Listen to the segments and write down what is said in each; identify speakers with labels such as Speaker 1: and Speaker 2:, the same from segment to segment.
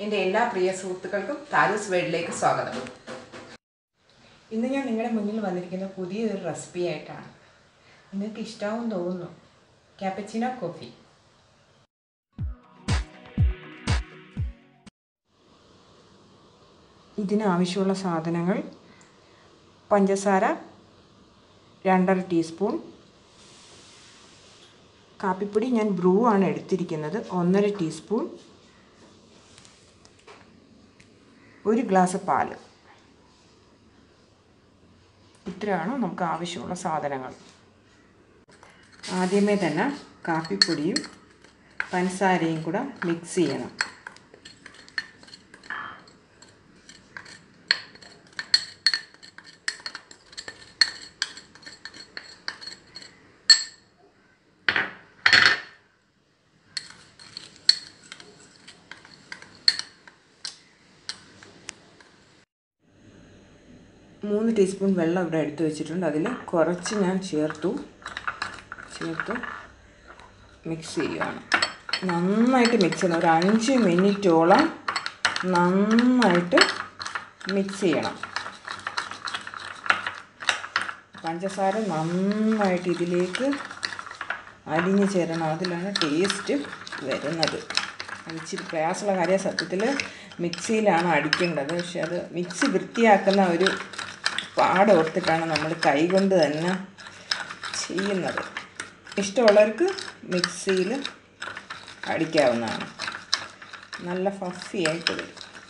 Speaker 1: എൻ്റെ എല്ലാ പ്രിയ സുഹൃത്തുക്കൾക്കും താലൂസ് വേൾഡിലേക്ക് സ്വാഗതം ഇന്ന് ഞാൻ നിങ്ങളുടെ മുന്നിൽ വന്നിരിക്കുന്ന പുതിയൊരു റെസിപ്പി ആയിട്ടാണ് നിങ്ങൾക്ക് ഇഷ്ടാവും തോന്നുന്നു ക്യാപ്പച്ചിനോ കോഫി ഇതിനാവശ്യമുള്ള സാധനങ്ങൾ പഞ്ചസാര രണ്ടര ടീസ്പൂൺ കാപ്പിപ്പൊടി ഞാൻ ബ്രൂ ആണ് എടുത്തിരിക്കുന്നത് ഒന്നര ടീസ്പൂൺ ഒരു ഗ്ലാസ് പാല് ഇത്രയാണ് നമുക്ക് ആവശ്യമുള്ള സാധനങ്ങൾ ആദ്യമേ തന്നെ കാപ്പിപ്പൊടിയും പഞ്ചസാരയും കൂടെ മിക്സ് ചെയ്യണം മൂന്ന് ടീസ്പൂൺ വെള്ളം ഇവിടെ എടുത്ത് വെച്ചിട്ടുണ്ട് അതിൽ കുറച്ച് ഞാൻ ചേർത്തു ചേർത്ത് മിക്സ് ചെയ്യുകയാണ് നന്നായിട്ട് മിക്സ് ചെയ്യണം ഒരു അഞ്ച് മിനിറ്റോളം നന്നായിട്ട് മിക്സ് ചെയ്യണം പഞ്ചസാര നന്നായിട്ട് ഇതിലേക്ക് അലിഞ്ഞ് ചേരണം അതിലാണ് ടേസ്റ്റ് വരുന്നത് ഇച്ചിരി പ്രയാസമുള്ള കാര്യം സത്യത്തിൽ മിക്സിയിലാണ് അടിക്കേണ്ടത് പക്ഷെ അത് മിക്സി വൃത്തിയാക്കുന്ന ഒരു പാടോർത്തിട്ടാണ് നമ്മൾ കൈകൊണ്ട് തന്നെ ചെയ്യുന്നത് ഇഷ്ടമുള്ളവർക്ക് മിക്സിയിൽ അടിക്കാവുന്നതാണ് നല്ല ഫഫി ആയിട്ട് വരും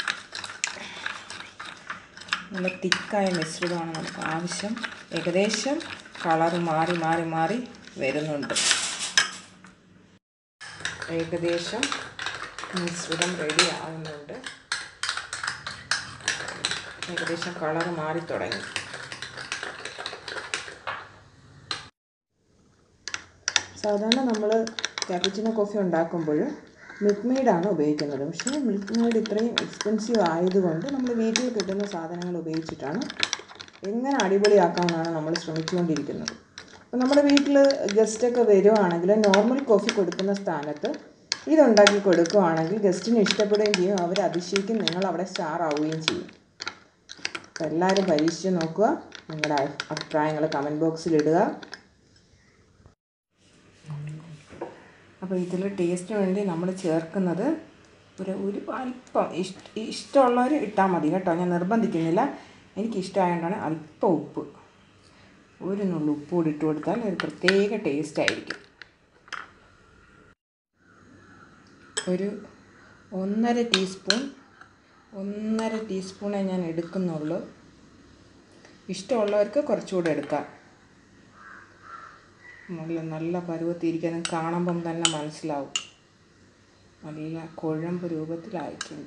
Speaker 1: നല്ല തിക്കായ മിശ്രിതമാണ് നമുക്ക് ആവശ്യം ഏകദേശം കളർ മാറി മാറി മാറി വരുന്നുണ്ട് ഏകദേശം മിശ്രിതം റെഡി ആവുന്നുണ്ട് ഏകദേശം കളർ മാറി തുടങ്ങി സാധാരണ നമ്മൾ ക്യാപിച്ചിനോ കോഫി ഉണ്ടാക്കുമ്പോൾ മിൽക്ക് മെയ്ഡാണ് ഉപയോഗിക്കുന്നത് പക്ഷേ മിൽക്ക് മെയ്ഡ് ഇത്രയും എക്സ്പെൻസീവ് ആയതുകൊണ്ട് നമ്മൾ വീട്ടിൽ കിട്ടുന്ന സാധനങ്ങൾ ഉപയോഗിച്ചിട്ടാണ് എങ്ങനെ അടിപൊളിയാക്കാമെന്നാണ് നമ്മൾ ശ്രമിച്ചുകൊണ്ടിരിക്കുന്നത് അപ്പോൾ നമ്മുടെ വീട്ടിൽ ഗസ്റ്റൊക്കെ വരുവാണെങ്കിൽ നോർമൽ കോഫി കൊടുക്കുന്ന സ്ഥാനത്ത് ഇതുണ്ടാക്കി കൊടുക്കുകയാണെങ്കിൽ ഗസ്റ്റിന് ഇഷ്ടപ്പെടുകയും ചെയ്യും അവർ അതിശയിക്കും നിങ്ങൾ അവിടെ സ്റ്റാർ ആവുകയും ചെയ്യും അപ്പോൾ എല്ലാവരും പരീക്ഷിച്ച് നോക്കുക നിങ്ങളുടെ അഭിപ്രായങ്ങൾ കമൻറ്റ് ബോക്സിൽ ഇടുക അപ്പോൾ ഇതിൽ ടേസ്റ്റിന് വേണ്ടി നമ്മൾ ചേർക്കുന്നത് ഒരു ഒരു അല്പം ഇഷ്ട ഇഷ്ടമുള്ളവർ ഇട്ടാൽ മതി കേട്ടോ ഞാൻ നിർബന്ധിക്കുന്നില്ല എനിക്കിഷ്ടമായതുകൊണ്ടാണ് അല്പം ഉപ്പ് ഒരു നുള്ളു ഉപ്പ് കൂടി ഇട്ട് കൊടുത്താൽ ഒരു പ്രത്യേക ടേസ്റ്റ് ആയിരിക്കും ഒരു ഒന്നര ടീസ്പൂൺ ഒന്നര ടീസ്പൂണേ ഞാൻ എടുക്കുന്നുള്ളൂ ഇഷ്ടമുള്ളവർക്ക് കുറച്ചുകൂടെ എടുക്കാം നല്ല നല്ല പരുവത്തിരിക്കാൻ കാണുമ്പം തന്നെ മനസ്സിലാവും നല്ല കുഴമ്പ് രൂപത്തിലായിട്ടുണ്ട്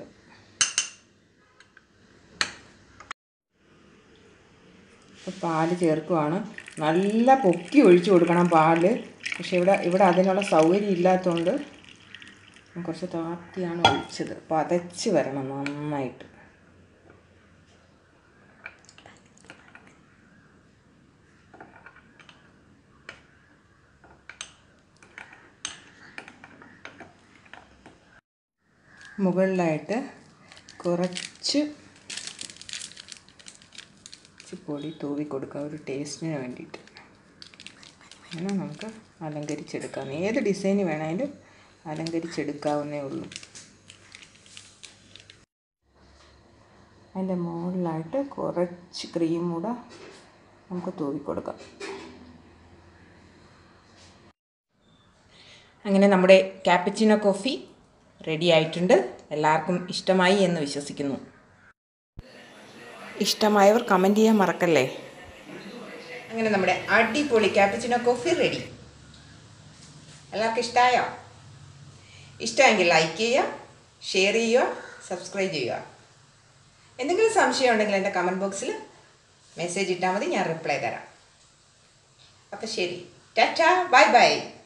Speaker 1: പാല് ചേർക്കുവാണ് നല്ല പൊക്കി ഒഴിച്ചു കൊടുക്കണം പാല് പക്ഷെ ഇവിടെ ഇവിടെ അതിനുള്ള സൗകര്യം ഇല്ലാത്തതുകൊണ്ട് കുറച്ച് താത്തിയാണ് ഒഴിച്ചത് പതച്ച് വരണം നന്നായിട്ട് മുകളിലായിട്ട് കുറച്ച് പൊടി തൂവി കൊടുക്കുക ഒരു ടേസ്റ്റിന് വേണ്ടിയിട്ട് അങ്ങനെ നമുക്ക് അലങ്കരിച്ചെടുക്കാം ഏത് ഡിസൈൻ വേണമെങ്കിലും അലങ്കരിച്ചെടുക്കാവുന്നേ ഉള്ളൂ അതിൻ്റെ മുകളിലായിട്ട് കുറച്ച് ക്രീം കൂടെ നമുക്ക് തൂവി കൊടുക്കാം അങ്ങനെ നമ്മുടെ ക്യാപ്പച്ചിനോ കോഫി റെഡി ആയിട്ടുണ്ട് എല്ലാവർക്കും ഇഷ്ടമായി എന്ന് വിശ്വസിക്കുന്നു ഇഷ്ടമായവർ കമൻറ്റ് ചെയ്യാൻ മറക്കല്ലേ അങ്ങനെ നമ്മുടെ അടിപൊളി ക്യാപ്പച്ചിനോ കോഫി റെഡി എല്ലാവർക്കും ഇഷ്ടമായോ ഇഷ്ടമെങ്കിൽ ലൈക്ക് ചെയ്യുക ഷെയർ ചെയ്യുക സബ്സ്ക്രൈബ് ചെയ്യുക എന്തെങ്കിലും സംശയം ഉണ്ടെങ്കിൽ എൻ്റെ കമൻറ്റ് ബോക്സിൽ മെസ്സേജ് ഇട്ടാൽ മതി ഞാൻ റിപ്ലൈ തരാം അപ്പോൾ ശരി ടാറ്റ ബൈ ബൈ